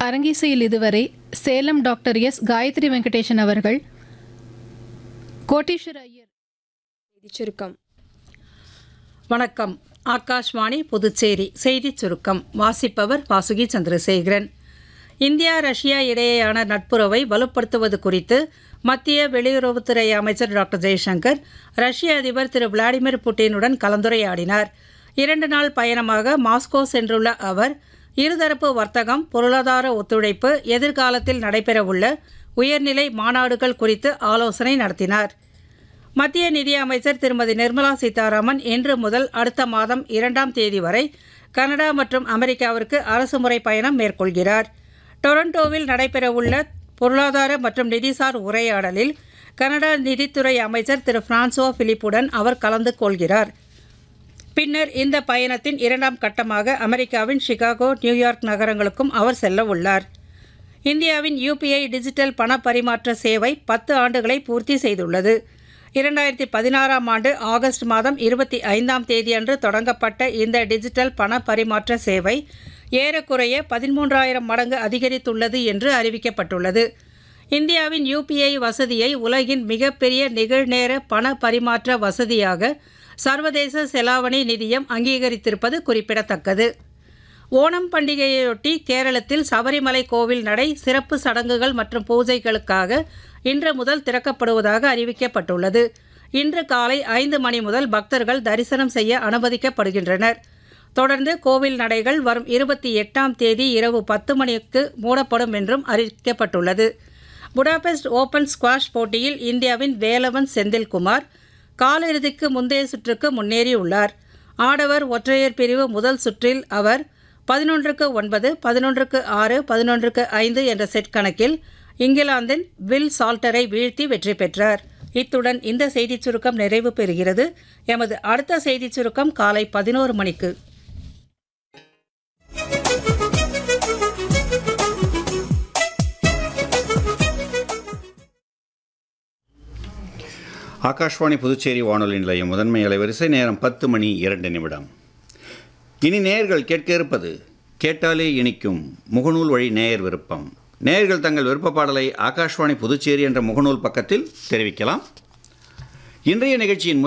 அரங்கிசையில் இதுவரை Salem doctor S Gayathri Venkatesan அவர்கள் கோட்டீஸ்வர ஐயர் செய்திச் சுருக்கம் வணக்கம் ஆகாஷ்வாணி புதுச்சேரி செய்திச் சுருக்கம் வாசிப்பவர் வாசுகி சந்திரசேகரன் இந்தியா ரஷ்யா இடையேயான நட்புறவை வலுப்படுத்துவது குறித்து மத்திய வெளியுறவுத்துறை அமைச்சர் டாக்டர் ஜெய்சங்கர் ரஷ்ய அதிபர் திரு விளாடிமிர் புட்டினுடன் கலந்துரையாடினார் இரண்டு நாள் பயணமாக மாஸ்கோ சென்றுள்ள அவர் இருதரப்பு வர்த்தகம் பொருளாதார ஒத்துழைப்பு எதிர்காலத்தில் நடைபெறவுள்ள உயர்நிலை மாநாடுகள் குறித்து ஆலோசனை நடத்தினார் மத்திய நிதி அமைச்சர் திருமதி நிர்மலா சீதாராமன் இன்று முதல் அடுத்த மாதம் இரண்டாம் தேதி வரை கனடா மற்றும் அமெரிக்காவிற்கு அரசுமுறை பயணம் மேற்கொள்கிறார் டொரண்டோவில் நடைபெறவுள்ள பொருளாதார மற்றும் நிதிசார் உரையாடலில் கனடா நிதித்துறை அமைச்சர் திரு பிரான்சுவா பிலிப்புடன் அவர் கலந்து கொள்கிறார் பின்னர் இந்த பயணத்தின் இரண்டாம் கட்டமாக அமெரிக்காவின் சிகாகோ நியூயார்க் நகரங்களுக்கும் அவர் செல்ல உள்ளார் இந்தியாவின் யூபிஐ டிஜிட்டல் பண பரிமாற்ற சேவை பத்து ஆண்டுகளை பூர்த்தி செய்துள்ளது இரண்டாயிரத்தி பதினாறாம் ஆண்டு ஆகஸ்ட் மாதம் இருபத்தி ஐந்தாம் தேதியன்று தொடங்கப்பட்ட இந்த டிஜிட்டல் பண பரிமாற்ற சேவை ஏறக்குறைய பதிமூன்றாயிரம் மடங்கு அதிகரித்துள்ளது என்று அறிவிக்கப்பட்டுள்ளது இந்தியாவின் யூபிஐ வசதியை உலகின் மிகப்பெரிய நிகழ்நேர பண பரிமாற்ற வசதியாக சர்வதேச செலாவணி நிதியம் அங்கீகரித்திருப்பது குறிப்பிடத்தக்கது ஓணம் பண்டிகையொட்டி கேரளத்தில் சபரிமலை கோவில் நடை சிறப்பு சடங்குகள் மற்றும் பூஜைகளுக்காக இன்று முதல் திறக்கப்படுவதாக அறிவிக்கப்பட்டுள்ளது இன்று காலை ஐந்து மணி முதல் பக்தர்கள் தரிசனம் செய்ய அனுமதிக்கப்படுகின்றனர் தொடர்ந்து கோவில் நடைகள் வரும் இருபத்தி எட்டாம் தேதி இரவு பத்து மணிக்கு மூடப்படும் என்றும் அறிவிக்கப்பட்டுள்ளது புடாபெஸ்ட் ஓபன் ஸ்குவாஷ் போட்டியில் இந்தியாவின் வேலவன் செந்தில்குமார் காலிறுதிக்கு முந்தைய சுற்றுக்கு முன்னேறியுள்ளார் ஆடவர் ஒற்றையர் பிரிவு முதல் சுற்றில் அவர் பதினொன்றுக்கு ஒன்பது பதினொன்றுக்கு ஆறு பதினொன்றுக்கு ஐந்து என்ற செட் கணக்கில் இங்கிலாந்தின் வில் சால்டரை வீழ்த்தி வெற்றி பெற்றார் இத்துடன் இந்த செய்திச் சுருக்கம் நிறைவு பெறுகிறது எமது அடுத்த செய்திச் சுருக்கம் காலை பதினோரு மணிக்கு ஆகாஷ்வாணி புதுச்சேரி வானொலி நிலையம் முதன்மை அலைவரிசை நேரம் பத்து மணி இரண்டு நிமிடம் இனி நேயர்கள் கேட்க இருப்பது கேட்டாலே இனிக்கும் முகநூல் வழி நேயர் விருப்பம் நேயர்கள் தங்கள் விருப்ப பாடலை ஆகாஷ்வாணி புதுச்சேரி என்ற முகநூல் பக்கத்தில் தெரிவிக்கலாம் இன்றைய நிகழ்ச்சியின்